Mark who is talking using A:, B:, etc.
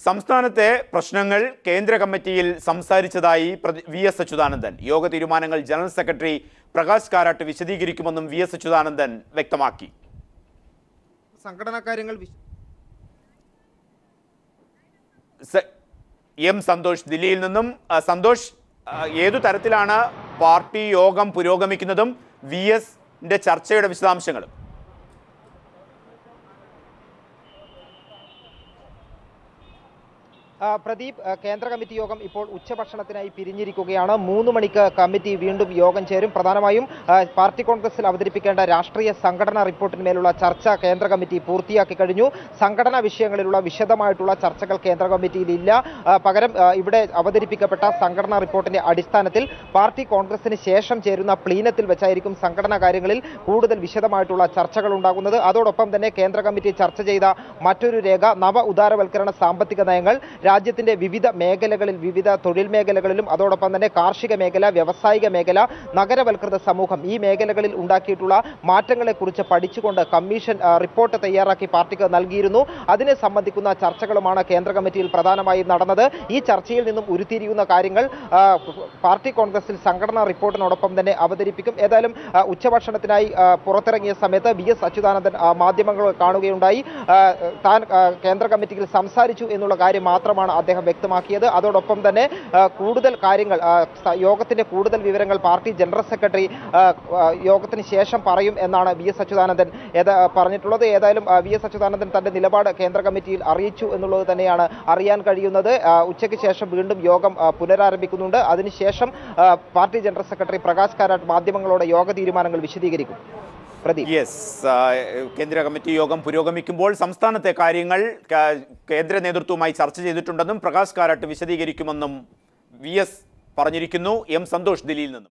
A: സംസ്ഥാനത്തെ പ്രശ്നങ്ങൾ കേന്ദ്ര കമ്മിറ്റിയിൽ സംസാരിച്ചതായി പ്രതി- വി എസ് അച്യുതാനന്ദൻ യോഗ തീരുമാനങ്ങൾ ജനറൽ സെക്രട്ടറി പ്രകാശ് കാരാട്ട് വിശദീകരിക്കുമെന്നും വി എസ് അച്യുതാനന്ദൻ വ്യക്തമാക്കി
B: സംഘടനാ കാര്യങ്ങൾ വിശ-
A: സ- എം സന്തോഷ് ദില്ലിയിൽ നിന്നും ആ, സന്തോഷ് ആ, ഏതു തരത്തിലാണ് പാർട്ടി യോഗം പുരോഗമിക്കുന്നതും വി എസിന്റെ ചർച്ചയുടെ വിശദാംശങ്ങളും
C: ആ, പ്രദീപ് ആ, കേന്ദ്ര കമ്മിറ്റി യോഗം ഇപ്പോൾ ഉച്ചഭക്ഷണത്തിനായി പിരിഞ്ഞിരിക്കുകയാണ് മൂന്ന് മണിക്ക് കമ്മിറ്റി വീണ്ടും യോഗം ചേരും പ്രധാനമായും ആ, പാർട്ടി കോൺഗ്രസിൽ അവതരിപ്പിക്കേണ്ട രാഷ്ട്രീയ സംഘടനാ റിപ്പോർട്ടിന്മേലുള്ള ചർച്ച കേന്ദ്ര കമ്മിറ്റി പൂർത്തിയാക്കി കഴിഞ്ഞു സംഘടനാ വിഷയങ്ങളിലുള്ള വിശദമായിട്ടുള്ള ചർച്ചകൾ കേന്ദ്ര കമ്മിറ്റിയിൽ ഇല്ല ആ, പകരം ആ, ഇവിടെ അവതരിപ്പിക്കപ്പെട്ട സംഘടനാ റിപ്പോർട്ടിന്റെ അടിസ്ഥാനത്തിൽ പാർട്ടി കോൺഗ്രസിന് ശേഷം ചേരുന്ന പ്ലീനത്തിൽ വെച്ചായിരിക്കും സംഘടനാ കാര്യങ്ങളിൽ കൂടുതൽ വിശദമായിട്ടുള്ള ചർച്ചകൾ ഉണ്ടാകുന്നത് അതോടൊപ്പം തന്നെ കേന്ദ്ര കമ്മിറ്റി ചർച്ച ചെയ്ത മറ്റൊരു രേഖ നവ ഉദാരവൽക്കരണ സാമ്പത്തിക നയങ്ങൾ രാജ്യത്തിന്റെ വിവിധ മേഖലകളിൽ വിവിധ തൊഴിൽ മേഖലകളിലും അതോടൊപ്പം തന്നെ കാർഷിക മേഖല വ്യവസായിക മേഖല നഗരവൽകൃത സമൂഹം ഈ മേഖലകളിൽ ഉണ്ടാക്കിയിട്ടുള്ള മാറ്റങ്ങളെക്കുറിച്ച് പഠിച്ചുകൊണ്ട് കമ്മീഷൻ ആ, റിപ്പോർട്ട് തയ്യാറാക്കി പാർട്ടിക്ക് നൽകിയിരുന്നു അതിനെ സംബന്ധിക്കുന്ന ചർച്ചകളുമാണ് കേന്ദ്ര കമ്മിറ്റിയിൽ പ്രധാനമായും നടന്നത് ഈ ചർച്ചയിൽ നിന്നും ഉരുത്തിരിയുന്ന കാര്യങ്ങൾ ആ, പാർട്ടി കോൺഗ്രസിൽ സംഘടനാ റിപ്പോർട്ടിനോടൊപ്പം തന്നെ അവതരിപ്പിക്കും ഏതായാലും ആ, ഉച്ചഭക്ഷണത്തിനായി ആ, പുറത്തിറങ്ങിയ സമയത്ത് വി എസ് അച്യുതാനന്ദൻ ആ, മാധ്യമങ്ങൾ കാണുകയുണ്ടായി ആ, താൻ ആ, കേന്ദ്ര കമ്മിറ്റിയിൽ സംസാരിച്ചു എന്നുള്ള കാര്യം മാത്രമാണ് അദ്ദേഹം വ്യക്തമാക്കിയത് അതോടൊപ്പം തന്നെ ആ, കൂടുതൽ കാര്യങ്ങൾ ആ, സ- യോഗത്തിന്റെ കൂടുതൽ വിവരങ്ങൾ പാർട്ടി ജനറൽ സെക്രട്ടറി ആ, ആ, യോഗത്തിന് ശേഷം പറയും എന്നാണ് വി എസ് അച്യുതാനന്ദൻ ഏതാ പറഞ്ഞിട്ടുള്ളത് ഏതായാലും ആ, വി എസ് അച്യുതാനന്ദൻ തന്റെ നിലപാട് കേന്ദ്ര കമ്മിറ്റിയിൽ അറിയിച്ചു എന്നുള്ളത് തന്നെയാണ് അറിയാൻ കഴിയുന്നത് ആ, ഉച്ചയ്ക്ക് ശേഷം വീണ്ടും യോഗം ആ, പുനരാരംഭിക്കുന്നുണ്ട് അതിനുശേഷം ആ, party general secretary Prakash Karat മാധ്യമങ്ങളോട് യോഗ തീരുമാനങ്ങൾ വിശദീകരിക്കും പ്രദീപ്
A: യെസ് കേന്ദ്ര കമ്മിറ്റി യോഗം പുരോഗമിക്കുമ്പോൾ സംസ്ഥാനത്തെ കാര്യങ്ങൾ ക- കേന്ദ്ര നേതൃത്വവുമായി ചർച്ച ചെയ്തിട്ടുണ്ടെന്നും പ്രകാശ് കാരാട്ട് വിശദീകരിക്കുമെന്നും വി എസ് പറഞ്ഞിരിക്കുന്നു എം സന്തോഷ് ദില്ലിയിൽ നിന്നും